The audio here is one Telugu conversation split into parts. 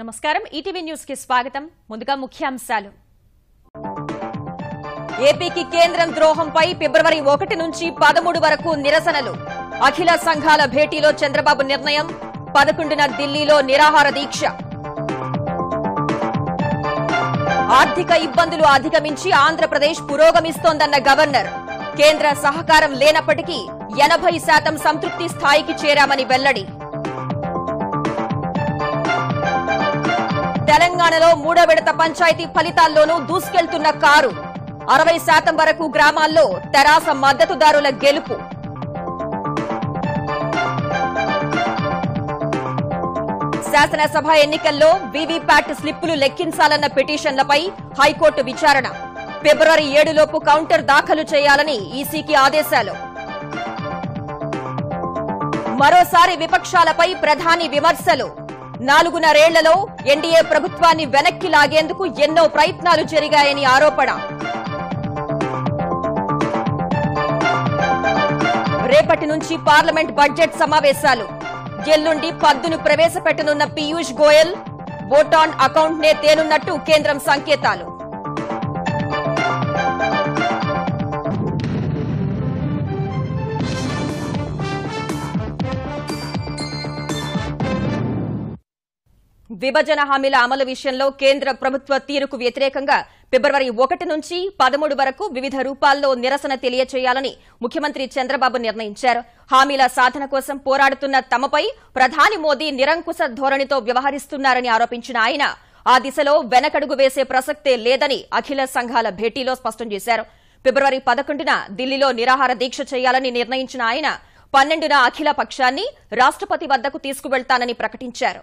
నమస్కారం ఈటీవీ న్యూస్ కి స్వాగతం ముందుగా ముఖ్యాంశాలు ఏపీకి కేంద్రం ద్రోహంపై ఫిబ్రవరి ఒకటి నుంచి పదమూడు వరకు నిరసనలు అఖిల సంఘాల భేటీలో చంద్రబాబు నిర్ణయం పదకొండున ఢిల్లీలో నిరాహార దీక్ష ఆర్థిక ఇబ్బందులు అధిగమించి ఆంధ్రప్రదేశ్ పురోగమిస్తోందన్న గవర్నర్ కేంద్ర సహకారం లేనప్పటికీ ఎనభై శాతం సంతృప్తి స్థాయికి చేరామని వెల్లడి తెలంగాణలో మూడో విడత పంచాయతీ ఫలితాల్లోనూ దూసుకెళ్తున్న కారు అరవై శాతం వరకు గ్రామాల్లో తెరాస మద్దతుదారుల గెలుపు శాసనసభ ఎన్నికల్లో వీవీప్యాట్ స్లిప్పులు లెక్కించాలన్న పిటిషన్లపై హైకోర్టు విచారణ ఫిబ్రవరి ఏడులోపు కౌంటర్ దాఖలు చేయాలని ఈసీకి ఆదేశాలు మరోసారి విపక్షాలపై ప్రధాని విమర్శలు నాలుగున్నరేళ్లలో ఎన్డీఏ ప్రభుత్వాన్ని వెనక్కి లాగేందుకు ఎన్నో ప్రయత్నాలు జరిగాయని ఆరోపణ రేపటి నుంచి పార్లమెంట్ బడ్జెట్ సమావేశాలు ఎల్లుండి పద్దును ప్రవేశపెట్టనున్న పీయూష్ గోయల్ బోటాన్ అకౌంట్ నే తేనున్నట్టు కేంద్రం సంకేతాలు విభజన హామీల అమలు విషయంలో కేంద్ర ప్రభుత్వ తీరుకు వ్యతిరేకంగా ఫిబ్రవరి ఒకటి నుంచి పదమూడు వరకు వివిధ రూపాల్లో నిరసన తెలియచేయాలని ముఖ్యమంత్రి చంద్రబాబు నిర్ణయించారు హామీల సాధన కోసం పోరాడుతున్న తమపై ప్రధాని మోదీ నిరంకుశ ధోరణితో వ్యవహరిస్తున్నారని ఆరోపించిన ఆయన ఆ దిశలో వెనకడుగు వేసే ప్రసక్తే లేదని అఖిల సంఘాల భేటీలో స్పష్టం చేశారు ఫిబ్రవరి పదకొండున ఢిల్లీలో నిరాహార దీక్ష చేయాలని నిర్ణయించిన ఆయన పన్నెండున అఖిల పక్షాన్ని రాష్ట్రపతి వద్దకు తీసుకువెళ్తానని ప్రకటించారు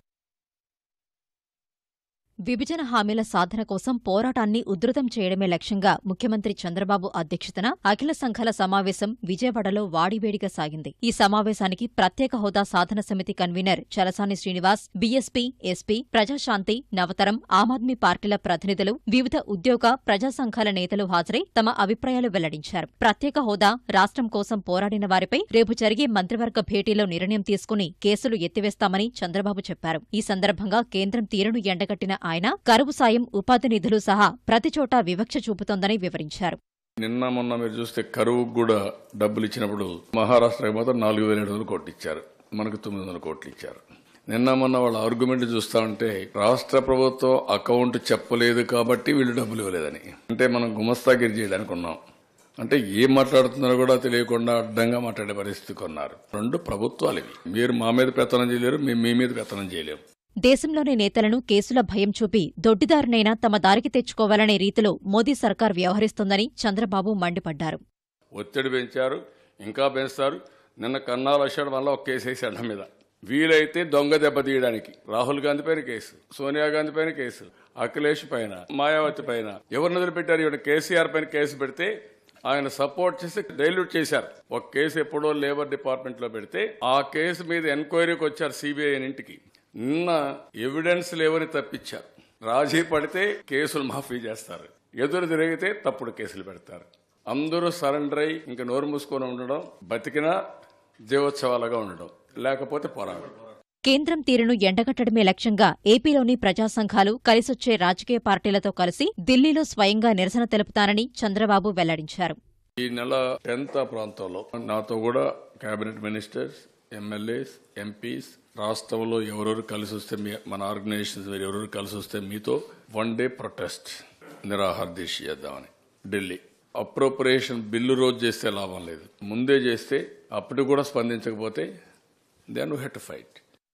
విభజన హామీల సాధన కోసం పోరాటాన్ని ఉధృతం చేయడమే లక్ష్యంగా ముఖ్యమంత్రి చంద్రబాబు అధ్యక్షతన అఖిల సంఘాల సమావేశం విజయవాడలో వాడివేడిగా సాగింది ఈ సమావేశానికి ప్రత్యేక హోదా సాధన సమితి convener Chalasani Srinivas BSP SP Prajashanti Navataram Aam Aadmi పార్టీల ప్రతినిధులు వివిధ ఉద్యోగ ప్రజా సంఘాల నేతలు హాజరై తమ అభిప్రాయాలు వెల్లడించారు ప్రత్యేక హోదా రాష్ట్రం కోసం పోరాడిన వారిపై రేపు జరిగే మంత్రివర్గ భేటీలో నిర్ణయం తీసుకుని కేసులు ఎత్తివేస్తామని చంద్రబాబు చెప్పారు ఈ సందర్భంగా కేంద్రం తీరును ఎండగట్టిన ఆయన కరువు సాయం ఉపాధి నిధులు సహా ప్రతిచోటా వివక్ష చూపుతోందని వివరించారు నిన్న మొన్న మీరు చూస్తే కరువుకు కూడా డబ్బులు ఇచ్చినప్పుడు మహారాష్ట్రకి మాత్రం నాలుగు వేల ఏడు వందల కోట్లు ఇచ్చారు మనకు తొమ్మిది వందల కోట్లు ఇచ్చారు నిన్న మొన్న వాళ్ళ ఆర్గ్యుమెంట్ చూస్తా ఉంటే రాష్ట్ర ప్రభుత్వం అకౌంట్ చెప్పలేదు కాబట్టి వీళ్ళు డబ్బులు ఇవ్వలేదని అంటే మనం గుమస్తాగిరి చేయడానికి ఉన్నాం అంటే ఏం మాట్లాడుతున్నారో కూడా తెలియకుండా అడ్డంగా మాట్లాడే పరిస్థితి కొన్నారు రెండు ప్రభుత్వాలు ఇవి మీరు మా మీద పెత్తనం చేయలేరు మేము మీ మీద పెత్తనం చేయలేము దేశంలోని నేతలను కేసుల భయం చూపి దొడ్డిదారునైనా తమ దారికి తెచ్చుకోవాలనే రీతిలో మోదీ సర్కార్ వ్యవహరిస్తోందని చంద్రబాబు మండిపడ్డారు ఒత్తిడి పెంచారు ఇంకా పెంచుతారు నిన్న కన్నాలు వచ్చాడు వల్ల ఒక కేసు వేసి అడ్డం మీద వీలైతే దొంగ దెబ్బ తీయడానికి రాహుల్ గాంధీ పైన కేసు సోనియా గాంధీ పైన కేసు అఖిలేష్ పైన మాయావతి పైన ఎవరిని వదిలిపెట్టారు ఈవిడ కేసీఆర్ పైన కేసు పెడితే ఆయన సపోర్ట్ చేసి డైల్యూట్ చేశారు ఒక కేసు ఎప్పుడో లేబర్ డిపార్ట్మెంట్ లో పెడితే ఆ కేసు మీద ఎంక్వైరీకి వచ్చారు సిబిఐ ఇంటికి నిన్న ఎవిడెన్స్ లేవని తప్పించారు రాజీ పడితే కేసులు మాఫీ చేస్తారు ఎదురు తిరిగితే తప్పుడు కేసులు పెడతారు అందరూ సరెండర్ అయి ఇంకా నోరు మూసుకొని ఉండడం బతికినా జీవోత్సవాలుగా ఉండడం లేకపోతే పోరాడడం కేంద్రం తీరును ఎండగట్టడమే లక్ష్యంగా ఏపీలోని ప్రజా సంఘాలు కలిసొచ్చే రాజకీయ పార్టీలతో కలిసి ఢిల్లీలో స్వయంగా నిరసన తెలుపుతానని చంద్రబాబు వెల్లడించారు ఈ నెల టెన్త్ ఆ ప్రాంతంలో నాతో కూడా కేబినెట్ మినిస్టర్స్ ఎమ్మెల్యేస్ ఎంపీస్ రాష్ట్రంలో ఎవరెవరు కలిసి వస్తే మీ- మన ఆర్గనైజేషన్స్ మీరు ఎవరెవరు కలిసి వస్తే మీతో వన్ డే ప్రొటెస్ట్ నిరాహార దీక్ష చేద్దామని ఢిల్లీ అప్రోప్రియేషన్ బిల్లు రోజు చేస్తే లాభం లేదు ముందే చేస్తే అప్పుడు కూడా స్పందించకపోతే దెన్ హెట్ టు ఫైట్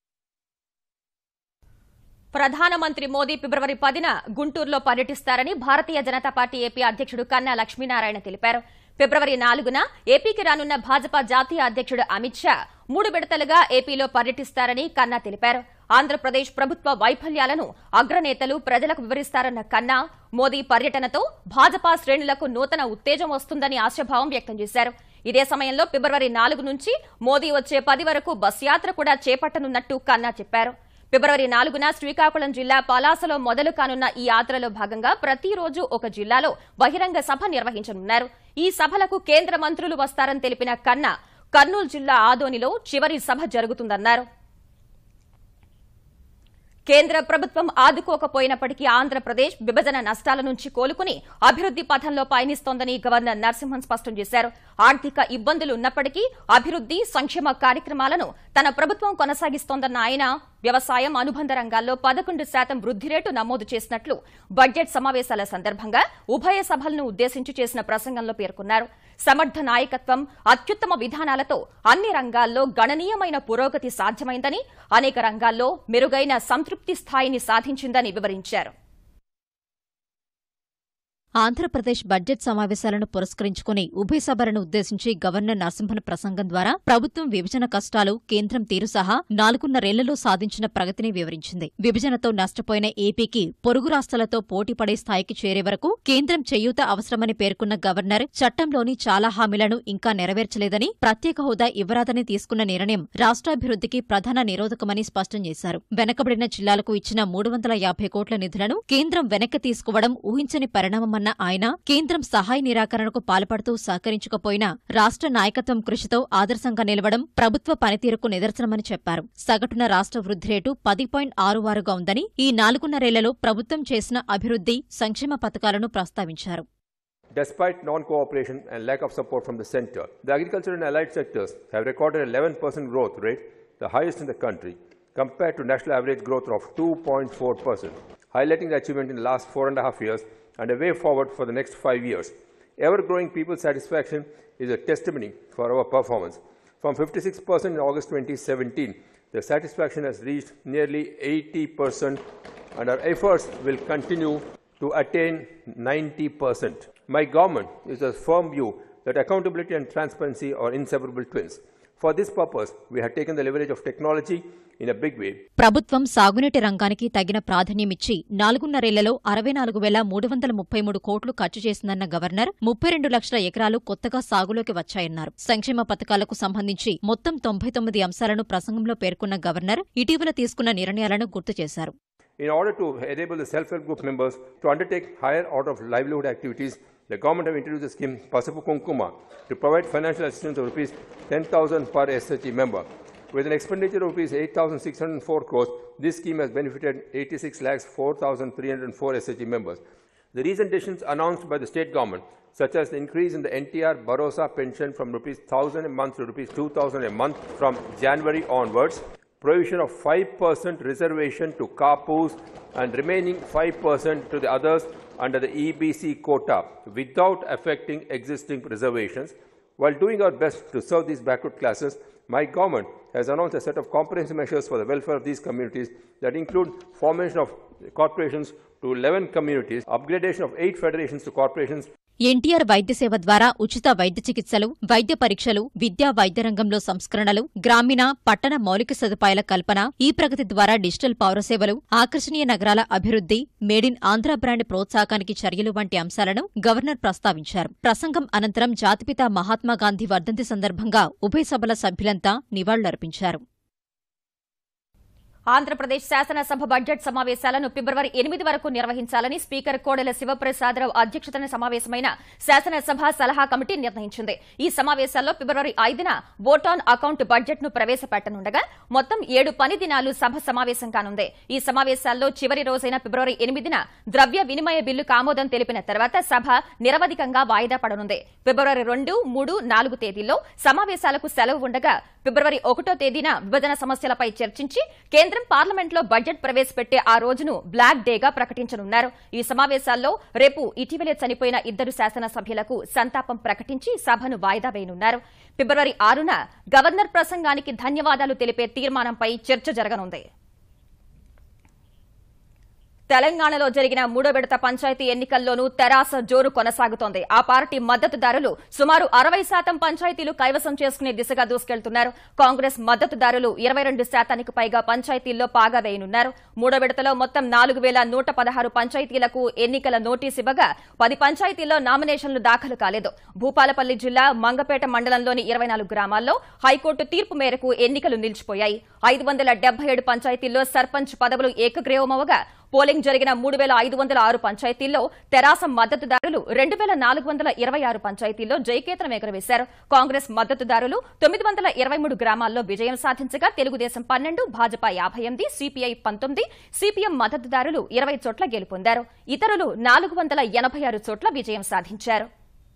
ప్రధానమంత్రి మోదీ ఫిబ్రవరి పదిన గుంటూరులో పర్యటిస్తారని భారతీయ జనతా పార్టీ ఏపీ అధ్యక్షుడు కన్నా లక్ష్మీనారాయణ తెలిపారు ఫిబ్రవరి నాలుగున ఏపీకి రానున్న భాజపా జాతీయ అధ్యక్షుడు అమిత్ షా మూడు విడతలుగా ఏపీలో పర్యటిస్తారని కన్నా తెలిపారు ఆంధ్రప్రదేశ్ ప్రభుత్వ వైఫల్యాలను అగ్రనేతలు ప్రజలకు వివరిస్తారన్న కన్నా మోదీ పర్యటనతో భాజపా శ్రేణులకు నూతన ఉత్తేజం వస్తుందని ఆశాభావం వ్యక్తం చేశారు ఇదే సమయంలో ఫిబ్రవరి నాలుగు నుంచి మోదీ వచ్చే పది వరకు బస్ యాత్ర కూడా చేపట్టనున్నట్టు కన్నా చెప్పారు ఫిబ్రవరి నాలుగున శ్రీకాకుళం జిల్లా పలాసలో మొదలు కానున్న ఈ యాత్రలో భాగంగా ప్రతిరోజు ఒక జిల్లాలో బహిరంగ సభ నిర్వహించనున్నారు ఈ సభలకు కేంద్ర మంత్రులు వస్తారని తెలిపిన కన్నా కర్నూలు జిల్లా ఆదోనిలో చివరి సభ జరుగుతుందన్నారు కేంద్ర ప్రభుత్వం ఆదుకోకపోయినప్పటికీ ఆంధ్రప్రదేశ్ విభజన నష్టాల నుంచి కోలుకుని అభివృద్ది పథంలో పయనిస్తోందని గవర్నర్ నరసింహన్ స్పష్టం చేశారు ఆర్థిక ఇబ్బందులు ఉన్నప్పటికీ అభివృద్ది సంక్షేమ కార్యక్రమాలను తన ప్రభుత్వం కొనసాగిస్తోందన్న ఆయన వ్యవసాయం అనుబంధ రంగాల్లో పదకొండు శాతం వృద్ధి రేటు నమోదు చేసినట్లు బడ్జెట్ సమావేశాల సందర్భంగా ఉభయ సభలను ఉద్దేశించి చేసిన ప్రసంగంలో పేర్కొన్నారు సమర్థ నాయకత్వం అత్యుత్తమ విధానాలతో అన్ని రంగాల్లో గణనీయమైన పురోగతి సాధ్యమైందని అనేక రంగాల్లో మెరుగైన సంతృప్తి స్థాయిని సాధించిందని వివరించారు ఆంధ్రప్రదేశ్ బడ్జెట్ సమావేశాలను పురస్కరించుకుని ఉభయ సభలను ఉద్దేశించి గవర్నర్ నరసింహన్ ప్రసంగం ద్వారా ప్రభుత్వం విభజన కష్టాలు కేంద్రం తీరు సహా నాలుగున్నరేళ్లలో సాధించిన ప్రగతిని వివరించింది విభజనతో నష్టపోయిన ఏపీకి పొరుగు రాష్ట్రాలతో పోటీపడే స్థాయికి చేరే వరకు కేంద్రం చేయూత అవసరమని పేర్కొన్న గవర్నర్ చట్టంలోని చాలా హామీలను ఇంకా నెరవేర్చలేదని ప్రత్యేక హోదా ఇవ్వరాదని తీసుకున్న నిర్ణయం రాష్ట్రాభివృద్ధికి ప్రధాన నిరోధకమని స్పష్టం చేశారు వెనకబడిన జిల్లాలకు ఇచ్చిన మూడు వందల యాభై కోట్ల నిధులను కేంద్రం వెనక్కి తీసుకోవడం ఊహించని పరిణామమన్న ఆయన కేంద్రం సహాయ నిరాకరణకు పాల్పడుతూ సహకరించకపోయినా రాష్ట్ర నాయకత్వం కృషితో ఆదర్శంగా నిలవడం ప్రభుత్వ పనితీరుకు నిదర్శనమని చెప్పారు సగటున రాష్ట్ర వృద్ధి రేటు పది పాయింట్ ఆరు ఆరుగా ఉందని ఈ నాలుగున్నరేళ్లలో ప్రభుత్వం చేసిన అభివృద్ధి సంక్షేమ పథకాలను ప్రస్తావించారు Despite non-cooperation and lack of support from the center, the agriculture and allied sectors have recorded 11% growth rate, the highest in the country, compared to national average growth of 2.4%, highlighting the achievement in the last four and a half years and a way forward for the next five years. Ever-growing people's satisfaction is a testimony for our performance. From 56% in August 2017, the satisfaction has reached nearly 80%, and our efforts will continue to attain 90%. My government is of firm view that accountability and transparency are inseparable twins. For this purpose, we have taken the leverage of technology in a big way. ప్రభుత్వం సాగునీటి రంగానికి తగిన ప్రాధాన్యమిచ్చి నాలుగున్నరేళ్లలో అరవై నాలుగు వేల మూడు వందల ముప్పై మూడు కోట్లు ఖర్చు చేసిందన్న గవర్నర్ ముప్పై రెండు లక్షల ఎకరాలు కొత్తగా సాగులోకి వచ్చాయన్నారు సంక్షేమ పథకాలకు సంబంధించి మొత్తం తొంభై తొమ్మిది అంశాలను ప్రసంగంలో పేర్కొన్న గవర్నర్ ఇటీవల తీసుకున్న నిర్ణయాలను గుర్తు చేశారు In order to enable the self-help group members to undertake higher order of livelihood activities, the government have introduced the scheme Pasapu Kunkuma to provide financial assistance of rupees 10,000 per SHG member. With an expenditure of rupees 8,604 crores, this scheme has benefited 86 lakhs 4,304 SHG members. The recent decisions announced by the state government, such as the increase in the NTR Barossa pension from rupees 1,000 a month to rupees 2,000 a month from January onwards, provision of 5% reservation to Kapus and remaining 5% to the others under the EBC quota without affecting existing reservations. While doing our best to serve these backward classes, my government has announced a set of comprehensive measures for the welfare of these communities that include formation of corporations to 11 communities, upgradation of 8 federations to corporations, NTR వైద్య సేవ ద్వారా ఉచిత వైద్య చికిత్సలు వైద్య పరీక్షలు విద్యా వైద్య రంగంలో సంస్కరణలు గ్రామీణ పట్టణ మౌలిక సదుపాయాల కల్పన ఈ ప్రగతి ద్వారా డిజిటల్ పౌరసేవలు ఆకర్షణీయ నగరాల అభివృద్ధి మేడ్ ఇన్ ఆంధ్ర బ్రాండ్ ప్రోత్సాహకానికి చర్యలు వంటి అంశాలను గవర్నర్ ప్రస్తావించారు ప్రసంగం అనంతరం జాతిపిత మహాత్మాగాంధీ వర్ధంతి సందర్భంగా ఉభయ సభల సభ్యులంతా నివాళులర్పించారు ఆంధ్రప్రదేశ్ శాసనసభ బడ్జెట్ సమావేశాలను ఫిబ్రవరి ఎనిమిది వరకు నిర్వహించాలని స్పీకర్ కోడెల శివప్రసాదరావు అధ్యక్షతన సమావేశమైన శాసనసభ సలహా కమిటీ నిర్ణయించింది ఈ సమావేశాల్లో ఫిబ్రవరి ఐదున ఓట్ ఆన్ అకౌంట్ బడ్జెట్ ను ప్రవేశపెట్టనుండగా మొత్తం ఏడు పని దినాలు సభ సమావేశం కానుంది ఈ సమావేశాల్లో చివరి రోజైన ఫిబ్రవరి ఎనిమిదిన ద్రవ్య వినిమయ బిల్లుకు ఆమోదం తెలిపిన తర్వాత సభ నిరవధికంగా వాయిదా పడనుంది ఫిబ్రవరి రెండు మూడు నాలుగు తేదీల్లో సమావేశాలకు సెలవు ఉండగా ఫిబ్రవరి ఒకటో తేదీన విభజన సమస్యలపై చర్చించి కేంద్రం పార్లమెంట్లో బడ్జెట్ ప్రవేశపెట్టే ఆ రోజును బ్లాక్ డేగా ప్రకటించనున్నారు ఈ సమావేశాల్లో రేపు ఇటీవలే చనిపోయిన ఇద్దరు శాసనసభ్యులకు సంతాపం ప్రకటించి సభను వాయిదా వేయనున్నారు ఫిబ్రవరి ఆరున గవర్నర్ ప్రసంగానికి ధన్యవాదాలు తెలిపే తీర్మానంపై చర్చ జరగనుంది తెలంగాణలో జరిగిన మూడో విడత పంచాయతీ ఎన్నికల్లోనూ తెరాస జోరు కొనసాగుతోంది ఆ పార్టీ మద్దతుదారులు సుమారు అరవై శాతం పంచాయతీలు కైవసం చేసుకునే దిశగా దూసుకెళ్తున్నారు కాంగ్రెస్ మద్దతుదారులు ఇరవై రెండు శాతానికి పైగా పంచాయతీల్లో పాగా వేయనున్నారు మూడో విడతలో మొత్తం నాలుగు వేల నూట పదహారు పంచాయతీలకు ఎన్నికల నోటీసు ఇవ్వగా పది పంచాయతీల్లో నామినేషన్లు దాఖలు కాలేదు భూపాలపల్లి జిల్లా మంగపేట మండలంలోని ఇరవై నాలుగు గ్రామాల్లో హైకోర్టు తీర్పు మేరకు ఎన్నికలు నిలిచిపోయాయి ఐదు వందల డెబ్బై ఏడు పంచాయతీల్లో సర్పంచ్ పదవులు ఏకగ్రీవమవగా పోలింగ్ జరిగిన మూడు వేల ఐదు వందల ఆరు పంచాయతీల్లో తెరాస మద్దతుదారులు రెండు వేల నాలుగు వందల ఇరవై ఆరు పంచాయతీల్లో జయకేతనం ఎగురవేశారు కాంగ్రెస్ మద్దతుదారులు తొమ్మిది వందల ఇరవై మూడు గ్రామాల్లో విజయం సాధించగా తెలుగుదేశం పన్నెండు భాజపా యాభై ఎనిమిది సిపిఐ పంతొమ్మిది సిపిఎం మద్దతుదారులు ఇరవై చోట్ల గెలుపొందారు ఇతరులు నాలుగు వందల ఎనభై ఆరు చోట్ల విజయం సాధించారు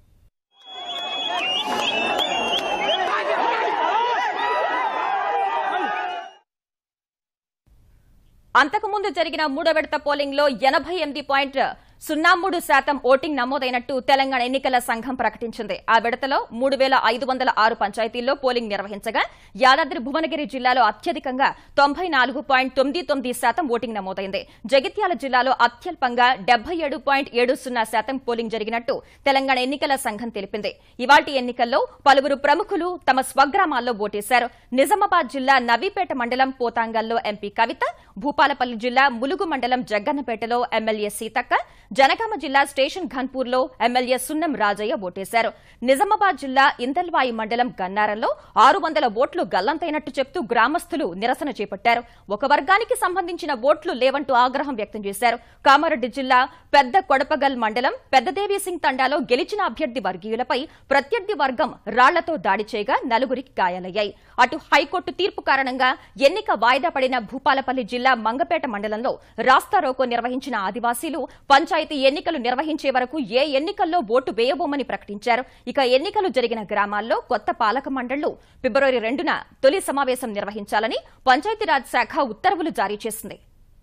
అంతకుముందు జరిగిన మూడో విడత పోలింగ్ లో ఎనభై ఎనిమిది పాయింట్ సున్నా మూడు శాతం ఓటింగ్ నమోదైనట్టు తెలంగాణ ఎన్నికల సంఘం ప్రకటించింది ఆ విడతలో మూడు వేల ఐదు వందల ఆరు పంచాయతీల్లో పోలింగ్ నిర్వహించగా యాదాద్రి భువనగిరి జిల్లాలో అత్యధికంగా తొంభై నాలుగు పాయింట్ తొమ్మిది తొమ్మిది శాతం ఓటింగ్ నమోదైంది జగిత్యాల జిల్లాలో అత్యల్పంగా డెబ్బై ఏడు పాయింట్ ఏడు సున్నా శాతం పోలింగ్ జరిగినట్టు తెలంగాణ ఎన్నికల సంఘం తెలిపింది ఇవాటి ఎన్నికల్లో పలువురు ప్రముఖులు తమ స్వగ్రామాల్లో ఓటేశారు నిజామాబాద్ జిల్లా నవీపేట మండలం పోతాంగల్లో ఎంపీ కవిత భూపాలపల్లి జిల్లా ములుగు మండలం జగ్గన్నపేటలో ఎమ్మెల్యే సీతక్క జనగామ జిల్లా స్టేషన్ ఘన్పూర్లో ఎమ్మెల్యే సున్నం రాజయ్య ఓటేశారు నిజామాబాద్ జిల్లా ఇందల్వాయి మండలం గన్నారంలో ఆరు వందల ఓట్లు గల్లంతైనట్టు చెప్తూ గ్రామస్తులు నిరసన చేపట్టారు ఒక వర్గానికి సంబంధించిన ఓట్లు లేవంటూ ఆగ్రహం వ్యక్తం చేశారు కామారెడ్డి జిల్లా పెద్ద కొడపగల్ మండలం పెద్దదేవి సింగ్ తండాలో గెలిచిన అభ్యర్థి వర్గీయులపై ప్రత్యర్థి వర్గం రాళ్లతో దాడి చేయగా నలుగురికి గాయాలయ్యాయి అటు హైకోర్టు తీర్పు కారణంగా ఎన్నిక వాయిదా పడిన భూపాలపల్లి జిల్లా మంగపేట మండలంలో రాస్తారోకో నిర్వహించిన ఆదివాసీలు పంచాయతీ ఎన్నికలు నిర్వహించే వరకు ఏ ఎన్నికల్లో ఓటు వేయబోమని ప్రకటించారు ఇక ఎన్నికలు జరిగిన గ్రామాల్లో కొత్త పాలక మండళ్లు ఫిబ్రవరి రెండున తొలి సమావేశం నిర్వహించాలని పంచాయతీరాజ్ శాఖ ఉత్తర్వులు జారీ చేసింది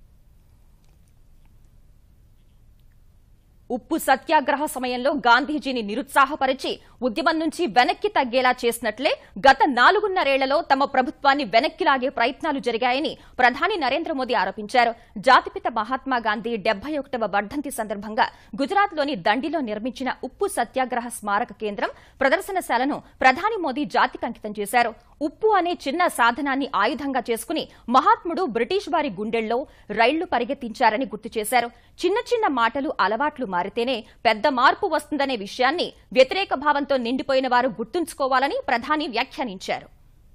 ఉప్పు సత్యాగ్రహ సమయంలో గాంధీజీని నిరుత్సాహపరిచి ఉద్యమం నుంచి వెనక్కి తగ్గేలా చేసినట్లే గత నాలుగున్నరేళ్లలో తమ ప్రభుత్వాన్ని వెనక్కి లాగే ప్రయత్నాలు జరిగాయని ప్రధాని నరేంద్ర మోదీ ఆరోపించారు జాతిపిత మహాత్మా గాంధీ డెబ్బై ఒకటవ వర్ధంతి సందర్భంగా గుజరాత్లోని దండిలో నిర్మించిన ఉప్పు సత్యాగ్రహ స్మారక కేంద్రం ప్రదర్శనశాలను ప్రధాని మోదీ జాతికి అంకితం చేశారు ఉప్పు అనే చిన్న సాధనాన్ని ఆయుధంగా చేసుకుని మహాత్ముడు బ్రిటిష్ వారి గుండెల్లో రైళ్లు పరిగెత్తించారని గుర్తు చేశారు చిన్న చిన్న మాటలు అలవాట్లు మారితేనే పెద్ద మార్పు వస్తుందనే విషయాన్ని వ్యతిరేక భావంతో నిండిపోయిన వారు గుర్తుంచుకోవాలని ప్రధాని వ్యాఖ్యానించారు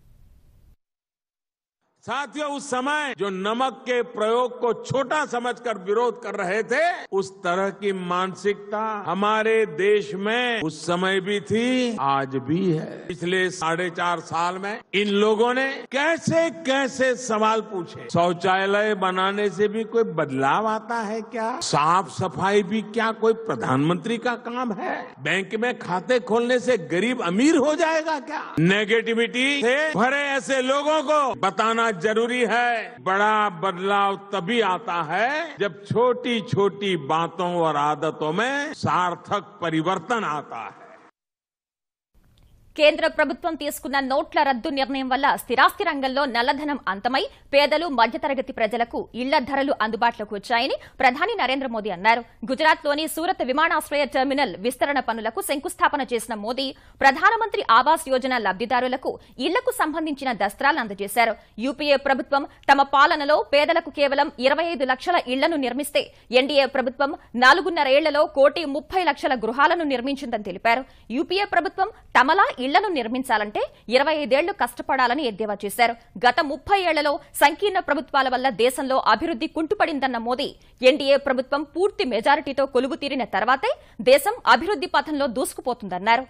साथियों उस समय जो नमक के प्रयोग को छोटा समझकर विरोध कर रहे थे उस तरह की मानसिकता हमारे देश में उस समय भी थी आज भी है पिछले साढ़े चार साल में इन लोगों ने कैसे कैसे सवाल पूछे शौचालय बनाने से भी कोई बदलाव आता है क्या साफ सफाई भी क्या कोई प्रधानमंत्री का काम है बैंक में खाते खोलने से गरीब अमीर हो जाएगा क्या नेगेटिविटी से भरे ऐसे लोगों को बताना जरूरी है बड़ा बदलाव तभी आता है जब छोटी छोटी बातों और आदतों में सार्थक परिवर्तन आता है కేంద్ర ప్రభుత్వం తీసుకున్న నోట్ల రద్దు నిర్ణయం వల్ల స్థిరాస్తి రంగంలో నల్లధనం అంతమై పేదలు మధ్యతరగతి ప్రజలకు ఇళ్ల ధరలు అందుబాటులోకి వచ్చాయని ప్రధాని నరేంద్ర మోదీ అన్నారు గుజరాత్లోని సూరత్ విమానాశ్రయ టెర్మినల్ విస్తరణ పనులకు శంకుస్థాపన చేసిన మోదీ ప్రధానమంత్రి ఆవాస్ యోజన లబ్దిదారులకు ఇళ్లకు సంబంధించిన దస్త్రాలు అందజేశారు యూపీఏ ప్రభుత్వం తమ పాలనలో పేదలకు కేవలం ఇరవై ఐదు లక్షల ఇళ్లను నిర్మిస్తే ఎన్డీఏ ప్రభుత్వం నాలుగున్నరేళ్లలో కోటి ముప్పై లక్షల గృహాలను నిర్మించిందని తెలిపారు యూపీఏ ప్రభుత్వం తమలా ఇళ్లను నిర్మించాలంటే ఇరవై ఐదేళ్లు కష్టపడాలని ఎద్దేవా చేశారు గత ముప్పై ఏళ్లలో సంకీర్ణ ప్రభుత్వాల వల్ల దేశంలో అభివృద్ది కుంటుపడిందన్న మోదీ ఎన్డీఏ ప్రభుత్వం పూర్తి మెజారిటీతో కొలువు తీరిన తర్వాతే దేశం అభివృద్ది పథంలో దూసుకుపోతుందన్నారు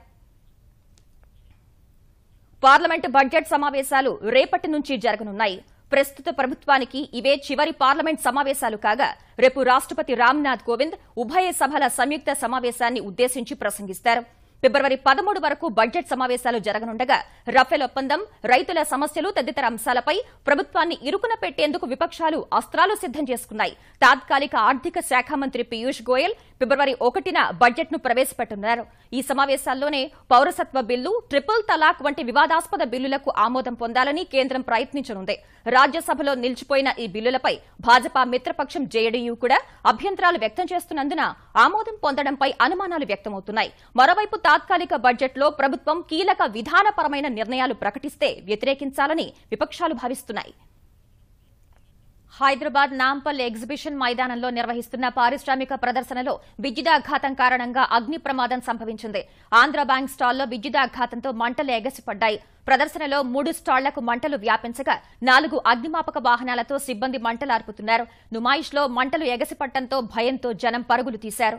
పార్లమెంటు బడ్జెట్ సమావేశాలు రేపటి నుంచి జరగనున్నాయి ప్రస్తుత ప్రభుత్వానికి ఇవే చివరి పార్లమెంట్ సమావేశాలు కాగా రేపు రాష్ట్రపతి రామ్నాథ్ కోవింద్ ఉభయ సభల సంయుక్త సమావేశాన్ని ఉద్దేశించి ప్రసంగిస్తారు ఫిబ్రవరి పదమూడు వరకు బడ్జెట్ సమావేశాలు జరగనుండగా రఫేల్ ఒప్పందం రైతుల సమస్యలు తదితర అంశాలపై ప్రభుత్వాన్ని ఇరుకున పెట్టేందుకు విపక్షాలు అస్త్రాలు సిద్దం చేసుకున్నాయి తాత్కాలిక ఆర్థిక శాఖ మంత్రి పీయూష్ గోయల్ ఫిబ్రవరి ఒకటిన బడ్జెట్ ను ప్రవేశపెట్టనున్నారు ఈ సమావేశాల్లోనే పౌరసత్వ బిల్లు ట్రిపుల్ తలాక్ వంటి వివాదాస్పద బిల్లులకు ఆమోదం పొందాలని కేంద్రం ప్రయత్నించనుంది రాజ్యసభలో నిలిచిపోయిన ఈ బిల్లులపై భాజపా మిత్రపక్షం జేడీయూ కూడా అభ్యంతరాలు వ్యక్తం చేస్తున్నందున ఆమోదం పొందడంపై అనుమానాలు వ్యక్తమవుతున్నాయి మరోవైపు తాత్కాలిక బడ్జెట్లో ప్రభుత్వం కీలక విధానపరమైన నిర్ణయాలు ప్రకటిస్తే వ్యతిరేకించాలని విపక్షాలు భావిస్తున్నాయి హైదరాబాద్ నాంపల్లి ఎగ్జిబిషన్ మైదానంలో నిర్వహిస్తున్న పారిశ్రామిక ప్రదర్శనలో విద్యుదాఘాతం కారణంగా అగ్ని ప్రమాదం సంభవించింది ఆంధ్ర బ్యాంక్ స్టాల్లో విద్యుదాఘాతంతో మంటలు ఎగసిపడ్డాయి ప్రదర్శనలో మూడు స్టాళ్లకు మంటలు వ్యాపించగా నాలుగు అగ్నిమాపక వాహనాలతో సిబ్బంది మంటలు ఆర్పుతున్నారు నుమాయిష్లో మంటలు ఎగసిపట్టడంతో భయంతో జనం పరుగులు తీశారు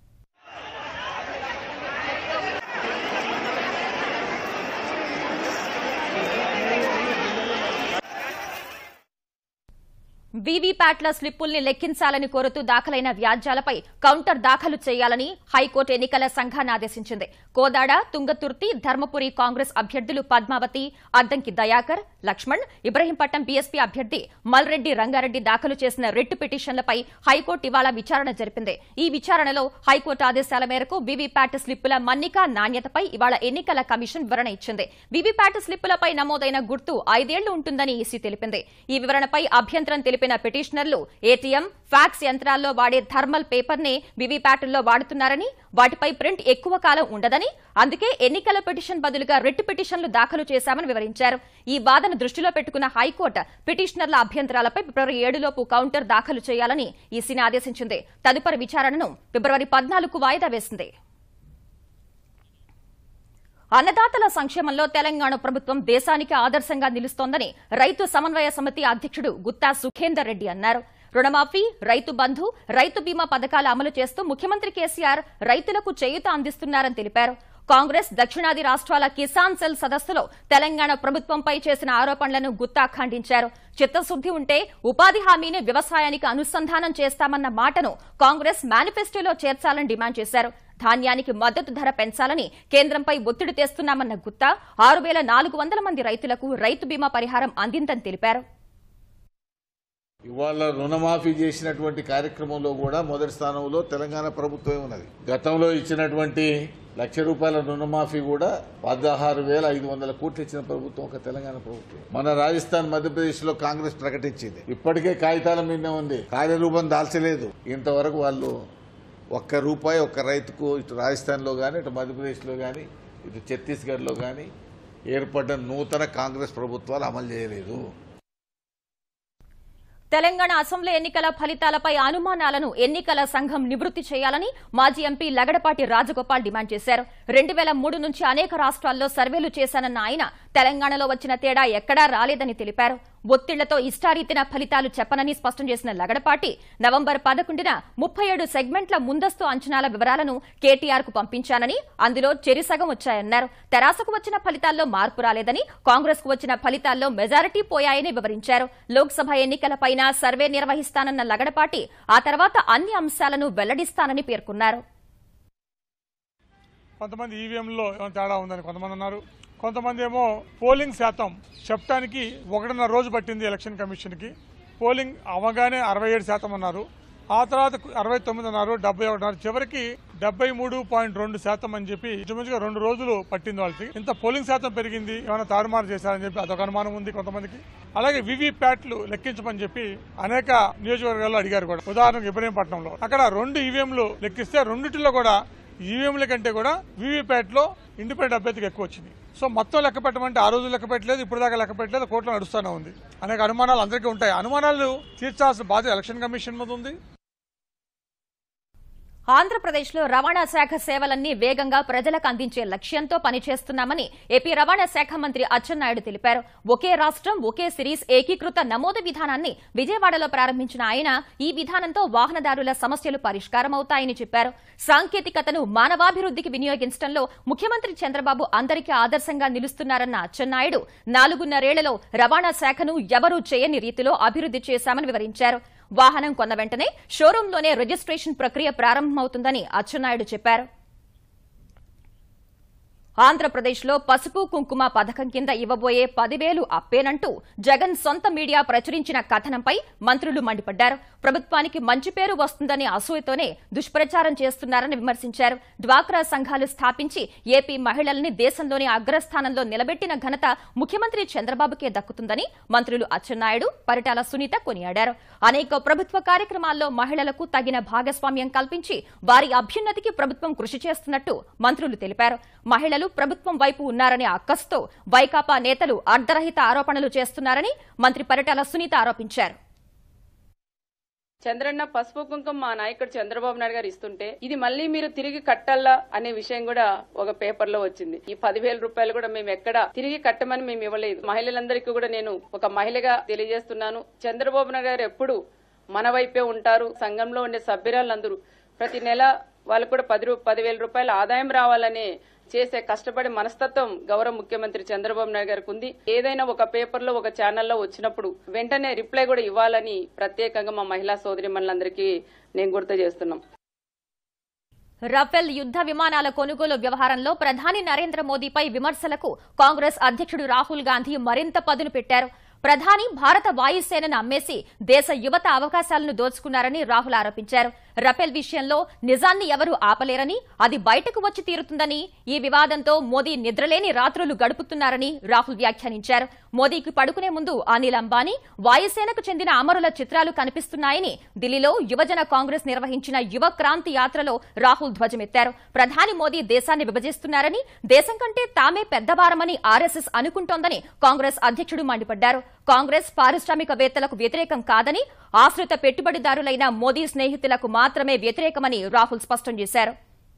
వీవీప్యాట్ల స్లిప్పుల్ని లెక్కించాలని కోరుతూ దాఖలైన వ్యాజ్యాలపై కౌంటర్ దాఖలు చేయాలని హైకోర్టు ఎన్నికల సంఘాన్ని ఆదేశించింది కోదాడ తుంగతుర్తి ధర్మపురి కాంగ్రెస్ అభ్యర్థులు పద్మావతి అద్దంకి దయాకర్ లక్ష్మణ్ ఇబ్రహీంపట్నం బీఎస్పీ అభ్యర్థి మల్రెడ్డి రంగారెడ్డి దాఖలు చేసిన రిట్ పిటిషన్లపై హైకోర్టు ఇవాళ విచారణ జరిపింది ఈ విచారణలో హైకోర్టు ఆదేశాల మేరకు వీవీప్యాట్ స్లిప్పుల మన్నిక నాణ్యతపై ఇవాళ ఎన్నికల కమిషన్ వివరణ ఇచ్చింది వీవీప్యాట్ స్లిప్పులపై నమోదైన గుర్తు ఐదేళ్లు ఉంటుందని ఈసీ తెలిపింది ఈ వివరణపై అభ్యంతరం తెలిపిన పిటిషనర్లు ఏటీఎం ఫ్యాక్స్ యంత్రాల్లో వాడే థర్మల్ పేపర్ నే వీవీప్యాట్ల్లో వాడుతున్నారని వాటిపై ప్రింట్ ఎక్కువ కాలం ఉండదని అందుకే ఎన్నికల పిటిషన్ బదులుగా రిట్ పిటిషన్లు దాఖలు చేశామని వివరించారు ఈ వాదన దృష్టిలో పెట్టుకున్న హైకోర్టు పిటిషనర్ల అభ్యంతరాలపై ఫిబ్రవరి ఏడులోపు కౌంటర్ దాఖలు చేయాలని ఈసీని ఆదేశించింది తదుపరి విచారణను ఫిబ్రవరి పద్నాలుగు వాయిదా వేసింది అన్నదాతల సంక్షేమంలో తెలంగాణ ప్రభుత్వం దేశానికి ఆదర్శంగా నిలుస్తోందని రైతు సమన్వయ సమితి అధ్యక్షుడు గుత్తా సుఖేందర్ రెడ్డి అన్నారు రుణమాఫీ రైతు బంధు రైతు బీమా పథకాలు అమలు చేస్తూ ముఖ్యమంత్రి కేసీఆర్ రైతులకు చేయూత అందిస్తున్నారని తెలిపారు కాంగ్రెస్ దక్షిణాది రాష్ట్రాల కిసాన్ సెల్ సదస్సులో తెలంగాణ ప్రభుత్వంపై చేసిన ఆరోపణలను గుత్తా ఖండించారు చిత్తశుద్ది ఉంటే ఉపాధి హామీని వ్యవసాయానికి అనుసంధానం చేస్తామన్న మాటను కాంగ్రెస్ మేనిఫెస్టోలో చేర్చాలని డిమాండ్ చేశారు ధాన్యానికి మద్దతు ధర పెంచాలని కేంద్రంపై ఒత్తిడి తెస్తున్నామన్న గుత్తా ఆరు వేల నాలుగు వందల మంది రైతులకు రైతు బీమా పరిహారం అందిందని తెలిపారు ఇవాళ రుణమాఫీ చేసినటువంటి కార్యక్రమంలో కూడా మొదటి స్థానంలో తెలంగాణ ప్రభుత్వమే ఉన్నది గతంలో ఇచ్చినటువంటి లక్ష రూపాయల రుణమాఫీ కూడా పదహారు వేల ఐదు వందల కోట్లు ఇచ్చిన ప్రభుత్వం ఒక తెలంగాణ ప్రభుత్వం మన రాజస్థాన్ మధ్యప్రదేశ్ లో కాంగ్రెస్ ప్రకటించింది ఇప్పటికే కాగితాల మీదనే ఉంది కార్యరూపం దాల్చలేదు ఇంతవరకు వాళ్ళు ఒక్క రూపాయి ఒక్క రైతుకు ఇటు రాజస్థాన్లో కానీ ఇటు మధ్యప్రదేశ్లో కానీ ఇటు ఛత్తీస్గఢ్లో కానీ ఏర్పడ్డ నూతన కాంగ్రెస్ ప్రభుత్వాలు అమలు చేయలేదు తెలంగాణ అసెంబ్లీ ఎన్నికల ఫలితాలపై అనుమానాలను ఎన్నికల సంఘం నివృత్తి చేయాలని మాజీ ఎంపీ లగడపాటి రాజగోపాల్ డిమాండ్ చేశారు రెండు వేల మూడు నుంచి అనేక రాష్ట్రాల్లో సర్వేలు చేశానన్న ఆయన తెలంగాణలో వచ్చిన తేడా ఎక్కడా రాలేదని తెలిపారు ఒత్తిళ్లతో ఇష్టారీతిన ఫలితాలు చెప్పనని స్పష్టం చేసిన లగడపాటి నవంబర్ పదకొండున ముప్పై ఏడు సెగ్మెంట్ల ముందస్తు అంచనాల వివరాలను కేటీఆర్ కు పంపించానని అందులో చెరిసగం వచ్చాయన్నారు తెరాసకు వచ్చిన ఫలితాల్లో మార్పు రాలేదని కాంగ్రెస్ కు వచ్చిన ఫలితాల్లో మెజారిటీ పోయాయని వివరించారు లోక్సభ ఎన్నికలపైన సర్వే నిర్వహిస్తానన్న లగడపాటి ఆ తర్వాత అన్ని అంశాలను వెల్లడిస్తానని పేర్కొన్నారు కొంతమంది ఈవీఎంలో ఏమైనా తేడా ఉందని కొంతమంది అన్నారు కొంతమంది ఏమో పోలింగ్ శాతం చెప్పడానికి ఒకటిన్నర రోజు పట్టింది ఎలక్షన్ కమిషన్కి పోలింగ్ అవగానే అరవై ఏడు శాతం అన్నారు ఆ తర్వాత అరవై తొమ్మిది అన్నారు డెబ్బై ఒకటి అన్నారు చివరికి డెబ్బై మూడు పాయింట్ రెండు శాతం అని చెప్పి ఇంచుమించుగా రెండు రోజులు పట్టింది వాళ్ళకి ఇంత పోలింగ్ శాతం పెరిగింది ఏమైనా తారుమారు చేశారని చెప్పి అదొక అనుమానం ఉంది కొంతమందికి అలాగే వివి ప్యాట్లు లెక్కించమని చెప్పి అనేక నియోజకవర్గాల్లో అడిగారు కూడా ఉదాహరణకు ఇబ్రహీంపట్నంలో అక్కడ రెండు ఈవీఎంలు లెక్కిస్తే రెండిటిలో కూడా ఈవీఎంల కంటే కూడా వీవీప్యాట్ లో ఇండిపెండెంట్ అభ్యర్థికి ఎక్కువ వచ్చింది సో మొత్తం లెక్క పెట్టమంటే ఆ రోజు లెక్క పెట్టలేదు ఇప్పుడు దాకా లెక్క పెట్టలేదు కోర్టులో నడుస్తూనే ఉంది అనేక అనుమానాలు అందరికీ ఉంటాయి అనుమానాలు తీర్చాల్సిన బాధ్యత ఎలక్షన్ కమిషన్ మీద ఉంది ఆంధ్రప్రదేశ్లో రవాణా శాఖ సేవలన్నీ వేగంగా ప్రజలకు అందించే లక్ష్యంతో పనిచేస్తున్నామని ఏపీ రవాణా శాఖ మంత్రి అచ్చెన్నాయుడు తెలిపారు ఒకే రాష్ట్రం ఒకే సిరీస్ ఏకీకృత నమోదు విధానాన్ని విజయవాడలో ప్రారంభించిన ఆయన ఈ విధానంతో వాహనదారుల సమస్యలు పరిష్కారమవుతాయని చెప్పారు సాంకేతికతను మానవాభివృద్ధికి వినియోగించడంలో ముఖ్యమంత్రి చంద్రబాబు అందరికీ ఆదర్శంగా నిలుస్తున్నారన్న అచ్చెన్నాయుడు నాలుగున్నరేళ్లలో రవాణా శాఖను ఎవరూ చేయని రీతిలో అభివృద్ది చేశామని వివరించారు వాహనం కొన్న వెంటనే షోరూంలోనే రిజిస్ట్రేషన్ ప్రక్రియ ప్రారంభమవుతుందని అచ్చెన్నాయుడు చెప్పారు ఆంధ్రప్రదేశ్లో పసుపు కుంకుమ పథకం కింద ఇవ్వబోయే పదివేలు అప్పేనంటూ జగన్ సొంత మీడియా ప్రచురించిన కథనంపై మంత్రులు మండిపడ్డారు ప్రభుత్వానికి మంచి పేరు వస్తుందని అసూయతోనే దుష్ప్రచారం చేస్తున్నారని విమర్శించారు డ్వాక్రా సంఘాలు స్థాపించి ఏపీ మహిళల్ని దేశంలోని అగ్రస్థానంలో నిలబెట్టిన ఘనత ముఖ్యమంత్రి చంద్రబాబుకే దక్కుతుందని మంత్రులు అచ్చెన్నాయుడు పరిటాల సునీత కొనియాడారు అనేక ప్రభుత్వ కార్యక్రమాల్లో మహిళలకు తగిన భాగస్వామ్యం కల్పించి వారి అభ్యున్నతికి ప్రభుత్వం కృషి చేస్తున్నట్టు మంత్రులు తెలిపారు మహిళలు ప్రభుత్వం వైపు ఉన్నారనే అక్కస్తో వైకాపా నేతలు అర్ధరహిత ఆరోపణలు చేస్తున్నారని మంత్రి పరిటాల సునీత ఆరోపించారు చంద్రన్న పసుపు కుంకుమ మా నాయకుడు చంద్రబాబు నాయుడు గారు ఇస్తుంటే ఇది మళ్ళీ మీరు తిరిగి కట్టాలా అనే విషయం కూడా ఒక పేపర్ లో వచ్చింది ఈ పదివేల రూపాయలు కూడా మేము ఎక్కడ తిరిగి కట్టమని మేము ఇవ్వలేదు మహిళలందరికీ కూడా నేను ఒక మహిళగా తెలియజేస్తున్నాను చంద్రబాబు నాయుడు గారు ఎప్పుడు మన వైపే ఉంటారు సంఘంలో ఉండే సభ్యురాలందరూ ప్రతి నెల వాళ్ళకు కూడా పది రూ- పదివేల రూపాయల ఆదాయం రావాలనే చేసే కష్టపడే మనస్తత్వం గౌరవ ముఖ్యమంత్రి చంద్రబాబు నాయుడు గారికి ఉంది ఏదైనా ఒక పేపర్ లో ఒక ఛానల్లో వచ్చినప్పుడు వెంటనే రిప్లై కూడా ఇవ్వాలని ప్రత్యేకంగా మా మహిళా సోదరి నేను గుర్తు చేస్తున్నాం రఫేల్ యుద్ధ విమానాల కొనుగోలు వ్యవహారంలో ప్రధాని నరేంద్ర మోదీపై విమర్శలకు కాంగ్రెస్ అధ్యక్షుడు రాహుల్ గాంధీ మరింత పదును పెట్టారు ప్రధాని భారత వాయుసేనను అమ్మేసి దేశ యువత అవకాశాలను దోచుకున్నారని రాహుల్ ఆరోపించారు రఫేల్ విషయంలో నిజాన్ని ఎవరూ ఆపలేరని అది బయటకు వచ్చి తీరుతుందని ఈ వివాదంతో మోదీ నిద్రలేని రాత్రులు గడుపుతున్నారని రాహుల్ వ్యాఖ్యానించారు మోదీకి పడుకునే ముందు అనిల్ అంబానీ వాయుసేనకు చెందిన అమరుల చిత్రాలు కనిపిస్తున్నాయని ఢిల్లీలో యువజన కాంగ్రెస్ నిర్వహించిన యువ క్రాంతి యాత్రలో రాహుల్ ధ్వజమెత్తారు ప్రధాని మోదీ దేశాన్ని విభజిస్తున్నారని దేశం కంటే తామే పెద్దవారమని ఆర్ఎస్ఎస్ అనుకుంటోందని కాంగ్రెస్ అధ్యక్షుడు మండిపడ్డారు కాంగ్రెస్ పారిశ్రామికవేత్తలకు వ్యతిరేకం కాదని ఆశ్రిత పెట్టుబడిదారులైన మోదీ స్నేహితులకు మాత్రమే వ్యతిరేకమని రాహుల్ స్పష్టం చేశారు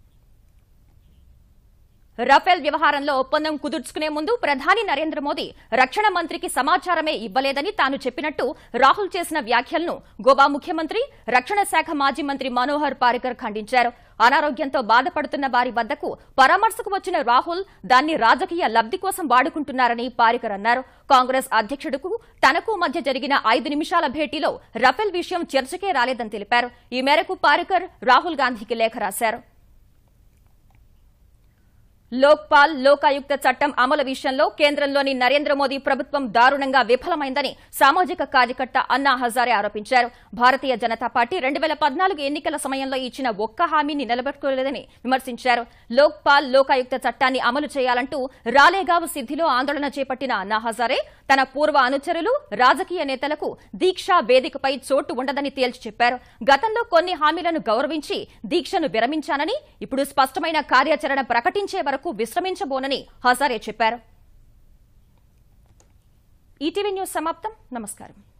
రఫేల్ వ్యవహారంలో ఒప్పందం కుదుర్చుకునే ముందు ప్రధాని నరేంద్ర మోదీ రక్షణ మంత్రికి సమాచారమే ఇవ్వలేదని తాను చెప్పినట్టు రాహుల్ చేసిన వ్యాఖ్యలను గోవా ముఖ్యమంత్రి రక్షణ శాఖ మాజీ మంత్రి మనోహర్ పారికర్ ఖండించారు అనారోగ్యంతో బాధపడుతున్న వారి వద్దకు పరామర్శకు వచ్చిన రాహుల్ దాన్ని రాజకీయ లబ్ది కోసం వాడుకుంటున్నారని పారికర్ అన్నారు కాంగ్రెస్ అధ్యక్షుడుకు తనకు మధ్య జరిగిన ఐదు నిమిషాల భేటీలో రఫేల్ విషయం చర్చకే రాలేదని తెలిపారు ఈ మేరకు పారికర్ రాహుల్ గాంధీకి లేఖ రాశారు లోక్పాల్ లోకాయుక్త చట్టం అమలు విషయంలో కేంద్రంలోని నరేంద్ర మోదీ ప్రభుత్వం దారుణంగా విఫలమైందని సామాజిక కార్యకర్త అన్నా హజారే ఆరోపించారు భారతీయ జనతా పార్టీ రెండు వేల పద్నాలుగు ఎన్నికల సమయంలో ఇచ్చిన ఒక్క హామీని నిలబెట్టుకోలేదని విమర్శించారు లోక్పాల్ లోకాయుక్త చట్టాన్ని అమలు చేయాలంటూ రాలేగావ్ సిద్దిలో ఆందోళన చేపట్టిన అన్నా హజారే తన పూర్వ అనుచరులు రాజకీయ నేతలకు దీక్షా వేదికపై చోటు ఉండదని తేల్చి చెప్పారు గతంలో కొన్ని హామీలను గౌరవించి దీక్షను విరమించానని ఇప్పుడు స్పష్టమైన కార్యాచరణ ప్రకటించే వరకు విశ్రమించబోనని హజారే చెప్పారు ఈటీవీ న్యూస్ సమాప్తం నమస్కారం